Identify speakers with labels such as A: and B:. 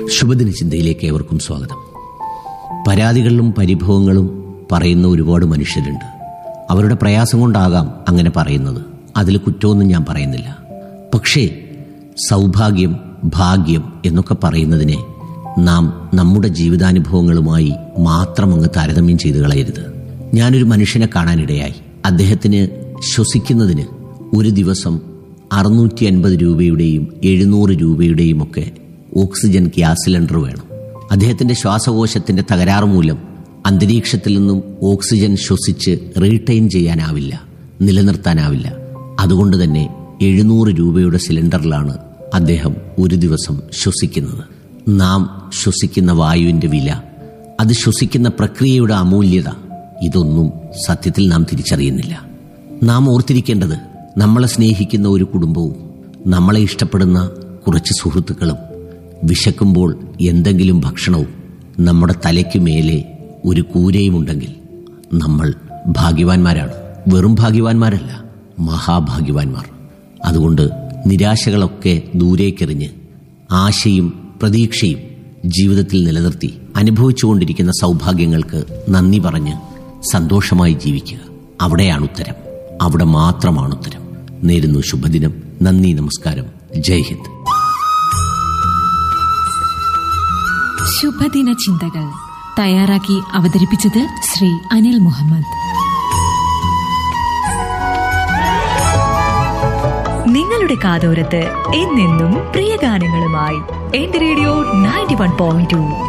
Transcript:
A: ശുഭദിന ചിന്തയിലേക്ക് ഏവർക്കും സ്വാഗതം പരാതികളിലും പരിഭവങ്ങളും പറയുന്ന ഒരുപാട് മനുഷ്യരുണ്ട് അവരുടെ പ്രയാസം കൊണ്ടാകാം അങ്ങനെ പറയുന്നത് അതിൽ കുറ്റമൊന്നും ഞാൻ പറയുന്നില്ല പക്ഷേ സൗഭാഗ്യം ഭാഗ്യം എന്നൊക്കെ പറയുന്നതിനെ നാം നമ്മുടെ ജീവിതാനുഭവങ്ങളുമായി മാത്രം അങ്ങ് താരതമ്യം ചെയ്തു കളയരുത് ഞാനൊരു മനുഷ്യനെ കാണാനിടയായി അദ്ദേഹത്തിന് ശ്വസിക്കുന്നതിന് ഒരു ദിവസം അറുന്നൂറ്റി അൻപത് രൂപയുടെയും എഴുന്നൂറ് രൂപയുടെയും ഒക്കെ ഓക്സിജൻ ഗ്യാസ് സിലിണ്ടർ വേണം അദ്ദേഹത്തിന്റെ ശ്വാസകോശത്തിന്റെ തകരാറ് മൂലം അന്തരീക്ഷത്തിൽ നിന്നും ഓക്സിജൻ ശ്വസിച്ച് റീറ്റെയിൻ ചെയ്യാനാവില്ല നിലനിർത്താനാവില്ല അതുകൊണ്ട് തന്നെ എഴുന്നൂറ് രൂപയുടെ സിലിണ്ടറിലാണ് അദ്ദേഹം ഒരു ദിവസം ശ്വസിക്കുന്നത് നാം ശ്വസിക്കുന്ന വായുവിന്റെ വില അത് ശ്വസിക്കുന്ന പ്രക്രിയയുടെ അമൂല്യത ഇതൊന്നും സത്യത്തിൽ നാം തിരിച്ചറിയുന്നില്ല നാം ഓർത്തിരിക്കേണ്ടത് നമ്മളെ സ്നേഹിക്കുന്ന ഒരു കുടുംബവും നമ്മളെ ഇഷ്ടപ്പെടുന്ന കുറച്ച് സുഹൃത്തുക്കളും വിശക്കുമ്പോൾ എന്തെങ്കിലും ഭക്ഷണവും നമ്മുടെ തലയ്ക്ക് മേലെ ഒരു കൂരയും ഉണ്ടെങ്കിൽ നമ്മൾ ഭാഗ്യവാന്മാരാണ് വെറും ഭാഗ്യവാന്മാരല്ല മഹാഭാഗ്യവാന്മാർ അതുകൊണ്ട് നിരാശകളൊക്കെ ദൂരേക്കെറിഞ്ഞ് ആശയും പ്രതീക്ഷയും ജീവിതത്തിൽ നിലനിർത്തി അനുഭവിച്ചുകൊണ്ടിരിക്കുന്ന സൗഭാഗ്യങ്ങൾക്ക് നന്ദി പറഞ്ഞ് സന്തോഷമായി ജീവിക്കുക അവിടെയാണ് ഉത്തരം അവിടെ മാത്രമാണ് ഉത്തരം നേരുന്നു ശുഭദിനം നന്ദി നമസ്കാരം ജയ് ഹിന്ദ്
B: ശുഭദിന ചിന്തകൾ തയ്യാറാക്കി അവതരിപ്പിച്ചത് ശ്രീ അനിൽ മുഹമ്മദ്
C: നിങ്ങളുടെ കാതോരത്ത് എന്നെന്നും പ്രിയ ഗാനങ്ങളുമായി എന്റെ radio ninety one point to